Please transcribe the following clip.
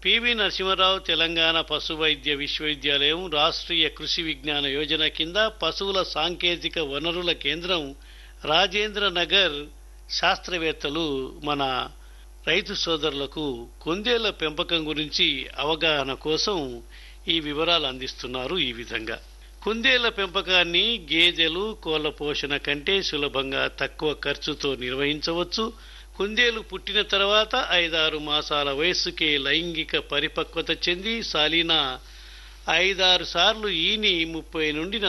PV Narasimha Rao Telangana పశు వైద్య విశ్వవిద్యాలయం రాష్ట్రీయ కృషి విజ్ఞాన యోజన కింద పశువుల సాంకేతిక వనరుల కేంద్రం రాజేంద్ర నగర్ శాస్త్రవేత్తలు మన రైతు సోదరులకు కుందేళ్ల పెంపకం గురించి అవగాహన కోసం ఈ వివరాలు అందిస్తున్నారు ఈ విధంగా కుందేళ్ల పెంపకాన్ని గేదెలు కోళ్ల పోషణ కంటే సులభంగా తక్కువ ఖర్చుతో నిర్వహించవచ్చు కుందేలు పుట్టిన తర్వాత ఐదారు మాసాల వయస్సుకే లైంగిక పరిపక్వత చెంది సాలిన ఐదారు సార్లు ఈని ముప్పై నుండి